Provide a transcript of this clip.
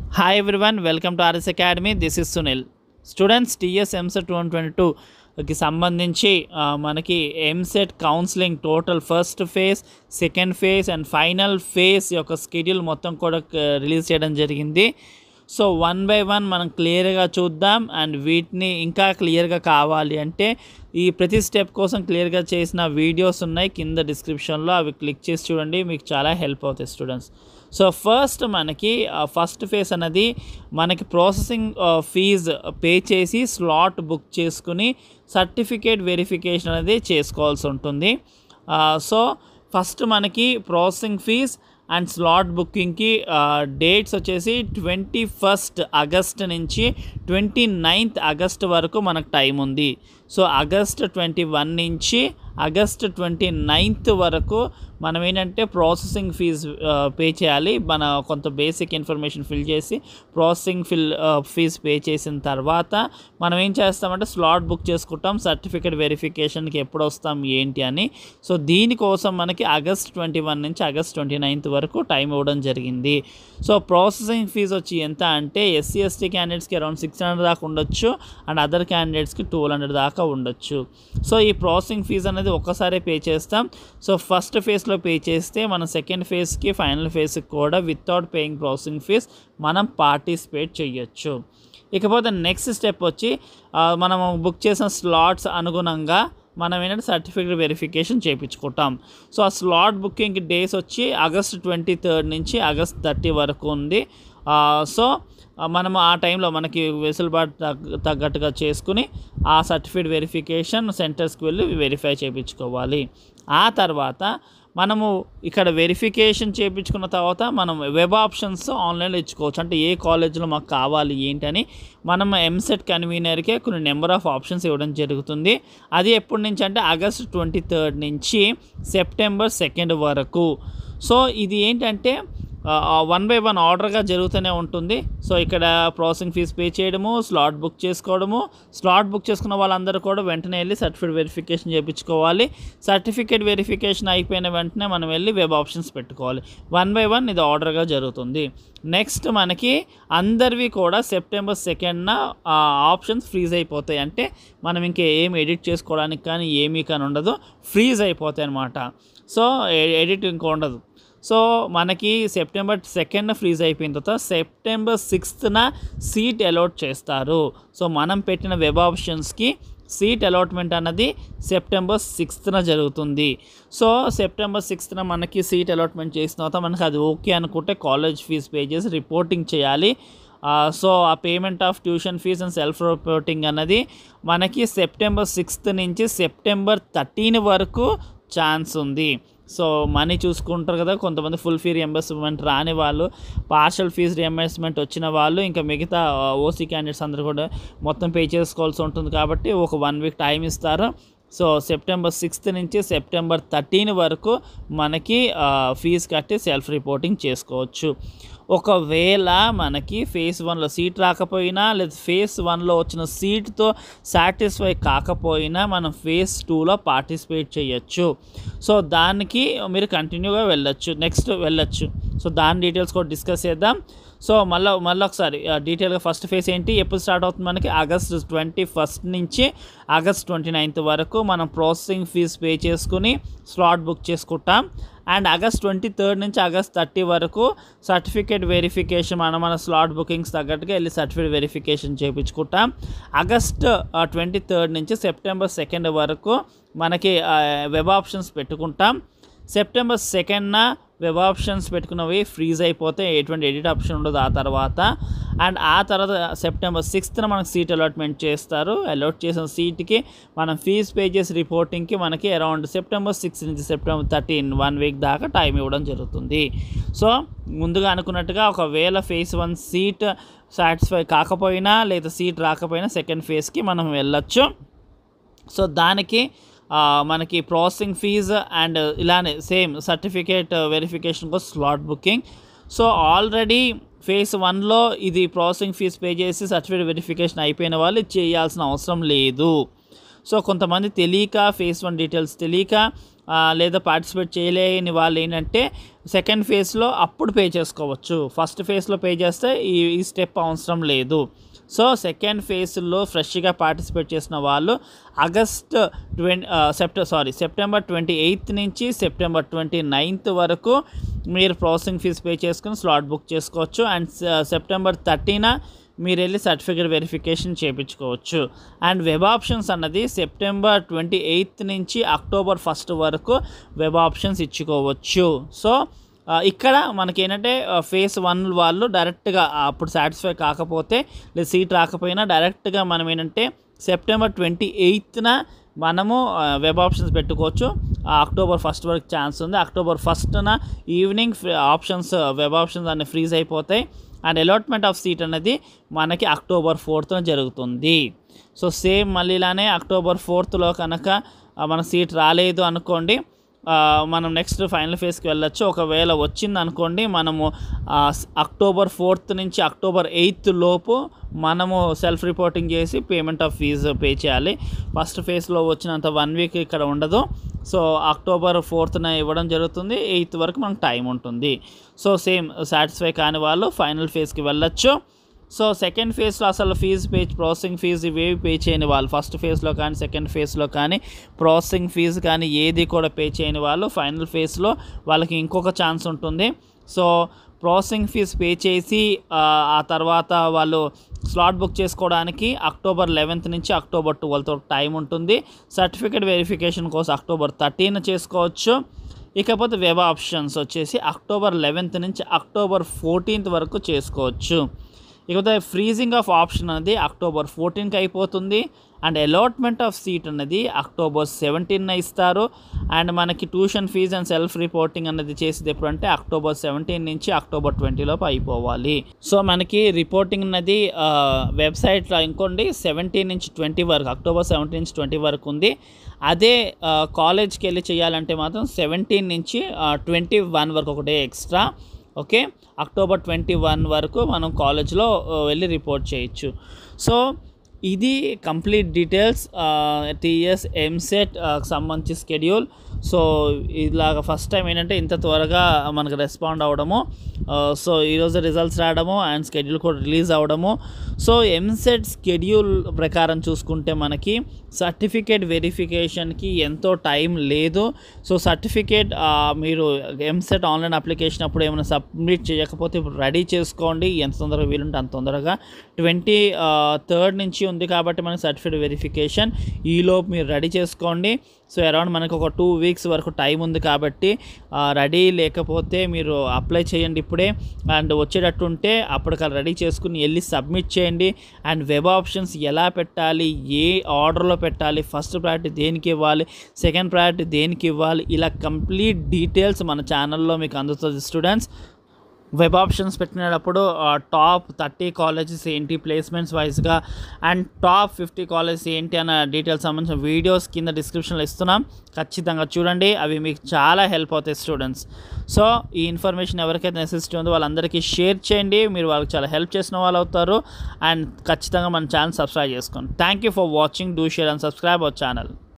hi everyone welcome to RS academy this is Sunil students TS EAMCET two twenty టూకి సంబంధించి ఆ, మనకి EAMCET counselling total first phase second phase and final phase యొక్క schedule మొత్తం కూడా release చేయడం జరిగింది సో వన్ బై వన్ మనం క్లియర్గా చూద్దాం అండ్ వీటిని ఇంకా క్లియర్గా కావాలి అంటే ఈ ప్రతి స్టెప్ కోసం క్లియర్గా చేసిన వీడియోస్ ఉన్నాయి కింద డిస్క్రిప్షన్లో అవి క్లిక్ చేసి చూడండి మీకు చాలా హెల్ప్ అవుతాయి స్టూడెంట్స్ సో ఫస్ట్ మనకి ఫస్ట్ ఫేజ్ అనేది మనకి ప్రాసెసింగ్ ఫీజ్ పే చేసి స్లాట్ బుక్ చేసుకుని సర్టిఫికేట్ వెరిఫికేషన్ అనేది చేసుకోవాల్సి ఉంటుంది సో ఫస్ట్ మనకి ప్రాసెసింగ్ ఫీజ్ అండ్ స్లాట్ బుకింగ్కి డేట్స్ వచ్చేసి ట్వంటీ ఫస్ట్ ఆగస్ట్ నుంచి ట్వంటీ నైన్త్ ఆగస్ట్ వరకు మనకు టైం ఉంది సో ఆగస్ట్ ట్వంటీ వన్ నుంచి ఆగస్ట్ ట్వంటీ నైన్త్ వరకు మనం ఏంటంటే ప్రాసెసింగ్ ఫీజ్ పే చేయాలి మన కొంత బేసిక్ ఇన్ఫర్మేషన్ ఫిల్ చేసి ప్రాసెసింగ్ ఫిల్ ఫీజ్ పే చేసిన తర్వాత మనం ఏం చేస్తామంటే స్లాట్ బుక్ చేసుకుంటాం సర్టిఫికేట్ వెరిఫికేషన్కి ఎప్పుడు వస్తాం ఏంటి అని సో దీనికోసం మనకి ఆగస్ట్ ట్వంటీ వన్ నుంచి ఆగస్ట్ ట్వంటీ నైన్త్ వరకు టైం ఇవ్వడం జరిగింది సో ప్రాసెసింగ్ ఫీజ్ వచ్చి ఎంత అంటే ఎస్సీ ఎస్టీ క్యాండిడేట్స్కి అరౌండ్ సిక్స్ హండ్రెడ్ దాకా ఉండొచ్చు అండ్ అదర్ క్యాండిడేట్స్కి ట్వెల్వ్ హండ్రెడ్ దాకా ఉండొచ్చు సో ఈ ప్రాసెసింగ్ ఫీజ్ అనేది ఒక్కసారి పే చేస్తాం సో ఫస్ట్ ఫేజ్లో పే చేస్తే మనం సెకండ్ ఫేజ్కి ఫైనల్ ఫేజ్కి కూడా వితౌట్ పేయింగ్ ప్రాసెసింగ్ ఫీజ్ మనం పార్టిసిపేట్ చేయొచ్చు ఇకపోతే నెక్స్ట్ స్టెప్ వచ్చి ఆ, మనం బుక్ చేసిన స్లాట్స్ అనుగుణంగా మనం ఏంటంటే సర్టిఫికేట్ వెరిఫికేషన్ చేయించుకుంటాం సో ఆ స్లాట్ బుకింగ్ డేస్ వచ్చి ఆగస్ట్ ట్వంటీ థర్డ్ నుంచి ఆగస్ట్ థర్టీ వరకు ఉంది ఆ, సో ఆ, మనం ఆ టైంలో మనకి వెసులుబాటు తగ్గ తగ్గట్టుగా చేసుకుని ఆ సర్టిఫికేట్ వెరిఫికేషన్ సెంటర్స్కి వెళ్ళి వెరిఫై చేయించుకోవాలి ఆ తర్వాత మనము ఇక్కడ వెరిఫికేషన్ చేయించుకున్న తర్వాత మనం వెబ్ ఆప్షన్స్ ఆన్లైన్లో ఇచ్చుకోవచ్చు అంటే ఏ కాలేజ్లో మాకు కావాలి ఏంటని మనం ఎంసెట్ కన్వీనర్కే కొన్ని నెంబర్ ఆఫ్ ఆప్షన్స్ ఇవ్వడం జరుగుతుంది అది ఎప్పటి నుంచి అంటే ఆగస్ట్ ట్వంటీ థర్డ్ నుంచి సెప్టెంబర్ సెకండ్ వరకు సో ఇది ఏంటంటే వన్ బై వన్ ఆర్డర్గా జరుగుతూనే ఉంటుంది సో ఇక్కడ ప్రాసెసింగ్ ఫీజ్ పే చేయడము స్లాట్ బుక్ చేసుకోవడము స్లాట్ బుక్ చేసుకున్న వాళ్ళందరూ కూడా వెంటనే వెళ్ళి సర్టిఫికేట్ వెరిఫికేషన్ చేయించుకోవాలి సర్టిఫికేట్ వెరిఫికేషన్ అయిపోయిన వెంటనే మనం వెళ్ళి వెబ్ ఆప్షన్స్ పెట్టుకోవాలి వన్ బై వన్ ఇది ఆర్డర్గా జరుగుతుంది నెక్స్ట్ మనకి అందరివి కూడా సెప్టెంబర్ సెకండ్న ఆప్షన్స్ ఫ్రీజ్ అయిపోతాయి అంటే మనం ఇంకా ఏం ఎడిట్ చేసుకోవడానికి కానీ ఏమీ కానీ ఉండదు ఫ్రీజ్ అయిపోతాయి అనమాట సో ఎడిట్ ఇంకా ఉండదు సో మనకి సెప్టెంబర్ సెకండ్ ఫ్రీజ్ అయిపోయిన తర్వాత సెప్టెంబర్ సిక్స్త్న సీట్ అలాట్ చేస్తారు సో మనం పెట్టిన వెబ్ ఆప్షన్స్కి సీట్ అలాట్మెంట్ అన్నది సెప్టెంబర్ సిక్స్త్న జరుగుతుంది సో సెప్టెంబర్ సిక్స్త్న మనకి సీట్ అలాట్మెంట్ చేసిన తర్వాత మనకి అది ఓకే అనుకుంటే కాలేజ్ ఫీజ్ పే చేసి రిపోర్టింగ్ చేయాలి ఆ, సో ఆ payment of tuition fee and self reporting అన్నది మనకి సెప్టెంబర్ సిక్స్త్ నుంచి సెప్టెంబర్ థర్టీన్ వరకు ఛాన్స్ ఉంది సో మనీ చూసుకుంటారు కదా కొంతమంది ఫుల్ ఫీ రియంబర్స్మెంట్ రాని వాళ్ళు పార్షల్ ఫీజ్ రియంబర్స్మెంట్ వచ్చిన వాళ్ళు ఇంకా మిగతా ఓసీ క్యాండిడేట్స్ అందరూ కూడా మొత్తం పే చేసుకోవాల్సి ఉంటుంది కాబట్టి ఒక వన్ వీక్ టైం ఇస్తారు సో సెప్టెంబర్ సిక్స్త్ నుంచి సెప్టెంబర్ థర్టీన్ వరకు మనకి ఫీజు కట్టి సెల్ఫ్ రిపోర్టింగ్ చేసుకోవచ్చు ఒకవేళ మనకి ఫేజ్ వన్లో సీట్ రాకపోయినా లేదా ఫేజ్ వన్లో వచ్చిన సీట్తో సాటిస్ఫై కాకపోయినా మనం ఫేజ్ టూలో పార్టిసిపేట్ చేయొచ్చు సో దానికి మీరు కంటిన్యూగా వెళ్ళొచ్చు నెక్స్ట్ వెళ్ళొచ్చు సో దాని డీటెయిల్స్ కూడా డిస్కస్ చేద్దాం సో మళ్ళీ మళ్ళీ ఒకసారి డీటెయిల్గా ఫస్ట్ ఫేజ్ ఏంటి ఎప్పుడు స్టార్ట్ అవుతుంది మనకి ఆగస్ట్ ట్వంటీ ఫస్ట్ నుంచి ఆగస్ట్ ట్వంటీ నైన్త్ వరకు మనం ప్రాసెసింగ్ ఫీజ్ పే చేసుకుని స్లాట్ బుక్ చేసుకుంటాం అండ్ ఆగస్ట్ ట్వంటీ థర్డ్ నుంచి ఆగస్ట్ థర్టీ వరకు సర్టిఫికేట్ వెరిఫికేషన్ మనం మన స్లాట్ బుకింగ్స్ తగ్గట్టుగా వెళ్ళి సర్టిఫికేట్ వెరిఫికేషన్ చేయించుకుంటాం ఆగస్ట్ ట్వంటీ థర్డ్ నుంచి సెప్టెంబర్ సెకండ్ వరకు మనకి వెబ్ ఆప్షన్స్ పెట్టుకుంటాం సెప్టెంబర్ సెకండ్న వెబ్ ఆప్షన్స్ పెట్టుకున్నవి ఫ్రీజ్ అయిపోతే ఎటువంటి ఎడిట్ ఆప్షన్ ఉండదు ఆ తర్వాత అండ్ ఆ తర్వాత సెప్టెంబర్ సిక్స్త్న మనకు సీట్ అలాట్మెంట్ చేస్తారు అలాట్ చేసిన సీట్కి మనం ఫీజ్ పే చేసి రిపోర్టింగ్కి మనకి అరౌండ్ సెప్టెంబర్ సిక్స్ నుంచి సెప్టెంబర్ థర్టీన్ వన్ వీక్ దాకా టైం ఇవ్వడం జరుగుతుంది సో ముందుగా అనుకున్నట్టుగా ఒకవేళ ఫేజ్ వన్ సీట్ సాటిస్ఫై కాకపోయినా లేదా సీట్ రాకపోయినా సెకండ్ ఫేజ్కి మనం వెళ్ళొచ్చు సో దానికి ఆ, మనకి ప్రాసెసింగ్ ఫీజ్ అండ్ ఇలానే సేమ్ సర్టిఫికేట్ వెరిఫికేషన్ కోసం slot booking so already phase వన్లో ఇది ప్రాసెసింగ్ ఫీజ్ పే చేసి సర్టిఫికేట్ వెరిఫికేషన్ అయిపోయిన వాళ్ళు ఇది చేయాల్సిన అవసరం లేదు సో కొంతమంది తెలియక ఫేజ్ వన్ డీటెయిల్స్ తెలియక ఆ, లేదా పార్టిసిపేట్ చేయలేని వాళ్ళు ఏంటంటే సెకండ్ ఫేజ్లో అప్పుడు పే చేసుకోవచ్చు ఫస్ట్ ఫేజ్లో పే చేస్తే ఈ ఈ స్టెప్ అవసరం లేదు సో సెకండ్ ఫేజ్లో ఫ్రెష్గా పార్టిసిపేట్ చేసిన వాళ్ళు August twenty sept sorry September twenty eighth నుంచి సెప్టెంబర్ ట్వంటీ నైన్త్ వరకు మీరు ప్రాసెసింగ్ ఫీజు పే చేసుకుని స్లాట్ బుక్ చేసుకోవచ్చు అండ్ సెప్టెంబర్ థర్టీన మీరు వెళ్ళి సర్టిఫికేట్ వెరిఫికేషన్ చేయించుకోవచ్చు అండ్ వెబ్ ఆప్షన్స్ అన్నది సెప్టెంబర్ ట్వంటీ ఎయిత్ నుంచి అక్టోబర్ ఫస్ట్ వరకు వెబ్ ఆప్షన్స్ ఇచ్చుకోవచ్చు సో ఆ, ఇక్కడ మనకి ఏంటంటే ఫేస్ వన్ వాళ్ళు డైరెక్ట్గా అప్పుడు సాటిస్ఫై కాకపోతే లేదా సీట్ రాకపోయినా డైరెక్ట్గా మనం ఏంటంటే సెప్టెంబర్ ట్వంటీ ఎయిత్న మనము వెబ్ ఆప్షన్స్ పెట్టుకోవచ్చు ఆ అక్టోబర్ ఫస్ట్ వరకు ఛాన్స్ ఉంది అక్టోబర్ ఫస్ట్న ఈవినింగ్ ఆప్షన్స్ వెబ్ ఆప్షన్స్ అన్ని ఫ్రీజ్ అయిపోతాయి అండ్ అలాట్మెంట్ ఆఫ్ సీట్ అనేది మనకి అక్టోబర్ ఫోర్త్న జరుగుతుంది సో సేమ్ మళ్ళీ ఇలానే అక్టోబర్ ఫోర్త్లో కనుక ఆ, మన సీట్ రాలేదు అనుకోండి ఆ, మనం నెక్స్ట్ ఫైనల్ ఫేజ్కి వెళ్ళొచ్చు ఒకవేళ వచ్చింది అనుకోండి మనము ఆ, స్- అక్టోబర్ ఫోర్త్ నుంచి అక్టోబర్ ఎయిత్ లోపు మనము సెల్ఫ్ రిపోర్టింగ్ చేసి పేమెంట్ ఆఫ్ ఫీజు పే చేయాలి ఫస్ట్ ఫేజ్లో వచ్చినంత వన్ వీక్ ఇక్కడ ఉండదు సో అక్టోబర్ ఫోర్త్న ఇవ్వడం జరుగుతుంది ఎయిత్ వరకు మనకు టైం ఉంటుంది సో సేమ్ సాటిస్ఫై కాని వాళ్ళు ఫైనల్ ఫేజ్కి వెళ్ళొచ్చు సో సెకండ్ ఫేజ్లో అసలు ఫీజు పే ప్రాసెసింగ్ ఫీజు ఇవేవి పే చేయని వాళ్ళు ఫస్ట్ ఫేజ్లో కానీ సెకండ్ ఫేజ్లో కానీ ప్రాసెసింగ్ ఫీజు కానీ ఏది కూడా పే చేయని వాళ్ళు ఫైనల్ ఫేజ్లో వాళ్ళకి ఇంకొక ఛాన్స్ ఉంటుంది సో ప్రాసెసింగ్ ఫీజు పే చేసి ఆ, ఆ తర్వాత వాళ్ళు స్లాట్ బుక్ చేసుకోవడానికి అక్టోబర్ లెవెన్త్ నుంచి అక్టోబర్ ట్వెల్త్ టైం ఉంటుంది సర్టిఫికేట్ వెరిఫికేషన్ కోసం అక్టోబర్ థర్టీన్ చేసుకోవచ్చు ఇకపోతే వెబ్ ఆప్షన్స్ వచ్చేసి అక్టోబర్ లెవెన్త్ నుంచి అక్టోబర్ ఫోర్టీన్త్ వరకు చేసుకోవచ్చు ఇకపోతే ఫ్రీజింగ్ ఆఫ్ ఆప్షన్ అనేది అక్టోబర్ ఫోర్టీన్కి అయిపోతుంది అండ్ అలాట్మెంట్ ఆఫ్ సీట్ అనేది అక్టోబర్ సెవెంటీన్న ఇస్తారు అండ్ మనకి tuition fee and self reporting అనేది చేసేది ఎప్పుడంటే అక్టోబర్ సెవెంటీన్ నుంచి అక్టోబర్ ట్వంటీలోపు అయిపోవాలి సో మనకి రిపోర్టింగ్ అనేది వెబ్సైట్లో ఇంకోండి సెవెంటీన్ నుంచి ట్వంటీ వరకు అక్టోబర్ సెవెంటీన్ నుంచి ట్వంటీ వరకు ఉంది అదే ఆ, కాలేజ్కి వెళ్ళి చేయాలంటే మాత్రం సెవెంటీన్ నుంచి ట్వంటీ వన్ వరకు ఒక day extra okay October twenty one వరకు మనం కాలేజ్లో ఆ, వెళ్ళి రిపోర్ట్ చేయొచ్చు సో ఇది కంప్లీట్ డీటెయిల్స్ టీఎస్ ఎంసెట్ సంబంధించి స్కెడ్యూల్ సో ఇలాగ ఫస్ట్ టైం ఏంటంటే ఇంత త్వరగా మనకు రెస్పాండ్ అవ్వడము ఆ, సో ఈరోజు రిజల్ట్స్ రావడము అండ్ స్కెడ్యూల్ కూడా రిలీజ్ అవ్వడము సో ఎంసెట్ స్కెడ్యూల్ ప్రకారం చూసుకుంటే మనకి సర్టిఫికేట్ వెరిఫికేషన్కి ఎంతో టైం లేదు సో సర్టిఫికేట్ మీరు ఎంసెట్ ఆన్లైన్ అప్లికేషన్ అప్పుడు ఏమైనా సబ్మిట్ చేయకపోతే ఇప్పుడు రెడీ చేసుకోండి ఎంత తొందరగా వీలుంటే అంత తొందరగా ట్వంటీ థర్డ్ నుంచి ఉంది కాబట్టి మనకి సర్టిఫికేట్ వెరిఫికేషన్ ఈలోపు మీరు రెడీ చేసుకోండి సో అరౌండ్ మనకు ఒక టూ వీక్స్ వరకు టైం ఉంది కాబట్టి రెడీ లేకపోతే మీరు అప్లై చేయండి ఇప్పుడే అండ్ వచ్చేటట్టు ఉంటే అప్పటికల్లా రెడీ చేసుకుని వెళ్ళి సబ్మిట్ చేయండి అండ్ వెబ్ ఆప్షన్స్ ఎలా పెట్టాలి ఏ ఆర్డర్లో పెట్టాలి ఫస్ట్ ప్రయారిటీ దేనికి ఇవ్వాలి సెకండ్ ప్రయారిటీ దేనికి ఇవ్వాలి ఇలా కంప్లీట్ డీటెయిల్స్ మన ఛానల్లో మీకు అందుతుంది స్టూడెంట్స్ వెబ్ ఆప్షన్స్ పెట్టినప్పుడు టాప్ థర్టీ కాలేజెస్ ఏంటి ప్లేస్మెంట్స్ వైజ్గా అండ్ టాప్ ఫిఫ్టీ కాలేజెస్ ఏంటి అన్న డీటెయిల్స్ సంబంధించిన వీడియోస్ కింద డిస్క్రిప్షన్లో ఇస్తున్నాం ఖచ్చితంగా చూడండి అవి మీకు చాలా హెల్ప్ అవుతాయి స్టూడెంట్స్ సో ఈ ఇన్ఫర్మేషన్ ఎవరికైతే నెసెసిటీ ఉందో వాళ్ళందరికీ షేర్ చేయండి మీరు వాళ్ళకి చాలా హెల్ప్ చేసిన వాళ్ళు అవుతారు అండ్ ఖచ్చితంగా మన ఛానల్ సబ్స్క్రైబ్ చేసుకోండి thank you for watching do share and subscribe our channel